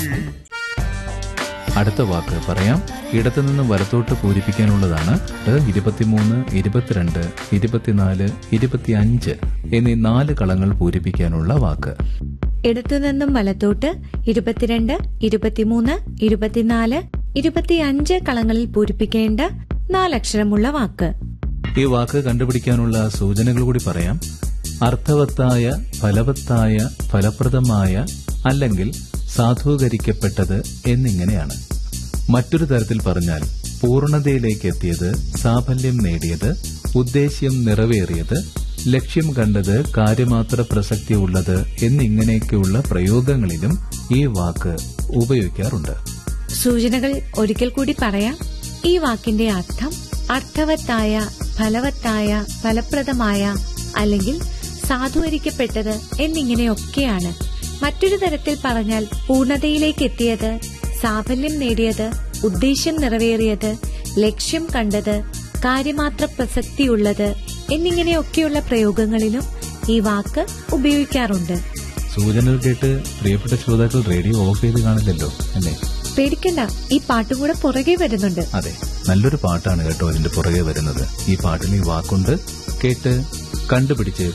അടുത്ത വാക്ക് പറയാം ഇടത്തുനിന്ന് വലത്തോട്ട് പൂരിപ്പിക്കാനുള്ളതാണ് ഇത് ഇരുപത്തിമൂന്ന് ഇരുപത്തിരണ്ട് ഇരുപത്തിനാല് ഇരുപത്തിയഞ്ച് എന്നീ നാല് കളങ്ങൾ പൂരിപ്പിക്കാനുള്ള വാക്ക് ഇടത്തുനിന്നും വലത്തോട്ട് ഇരുപത്തിരണ്ട് ഇരുപത്തിമൂന്ന് ഇരുപത്തിനാല് ഇരുപത്തിയഞ്ച് കളങ്ങളിൽ പൂരിപ്പിക്കേണ്ട നാലക്ഷരമുള്ള വാക്ക് ഈ വാക്ക് കണ്ടുപിടിക്കാനുള്ള സൂചനകൾ കൂടി പറയാം അർത്ഥവത്തായ ഫലവത്തായ ഫലപ്രദമായ അല്ലെങ്കിൽ സാധൂകരിക്കപ്പെട്ടത് എന്നിങ്ങനെയാണ് മറ്റൊരു തരത്തിൽ പറഞ്ഞാൽ പൂർണ്ണതയിലേക്ക് എത്തിയത് സാഫല്യം നേടിയത് ഉദ്ദേശ്യം നിറവേറിയത് ലക്ഷ്യം കണ്ടത് കാര്യമാത്ര പ്രസക്തിയുള്ളത് എന്നിങ്ങനെയൊക്കെയുള്ള പ്രയോഗങ്ങളിലും ഈ വാക്ക് ഉപയോഗിക്കാറുണ്ട് സൂചനകൾ ഒരിക്കൽ കൂടി പറയാം ഈ വാക്കിന്റെ അർത്ഥം അർത്ഥവത്തായ ഫലവത്തായ ഫലപ്രദമായ അല്ലെങ്കിൽ സാധൂകരിക്കപ്പെട്ടത് എന്നിങ്ങനെയൊക്കെയാണ് മറ്റൊരു തരത്തിൽ പറഞ്ഞാൽ പൂർണ്ണതയിലേക്ക് എത്തിയത് സാഫല്യം നേടിയത് ഉദ്ദേശ്യം നിറവേറിയത് ലക്ഷ്യം കണ്ടത് കാര്യമാത്ര പ്രസക്തിയുള്ളത് എന്നിങ്ങനെയൊക്കെയുള്ള പ്രയോഗങ്ങളിലും ഈ വാക്ക് ഉപയോഗിക്കാറുണ്ട് സൂചനകൾ കേട്ട് പ്രിയപ്പെട്ട ശ്രോതാക്കൾ റേഡിയോ ഓഫ് ചെയ്ത് കാണില്ലല്ലോ അല്ലേ പേടിക്കണ്ട ഈ പാട്ടും കൂടെ പുറകെ വരുന്നുണ്ട് അതെ നല്ലൊരു പാട്ടാണ് കേട്ടോ അതിന്റെ പുറകെ വരുന്നത് ഈ പാട്ടിൽ ഈ വാക്കുണ്ട് കേട്ട് കണ്ടുപിടിച്ച്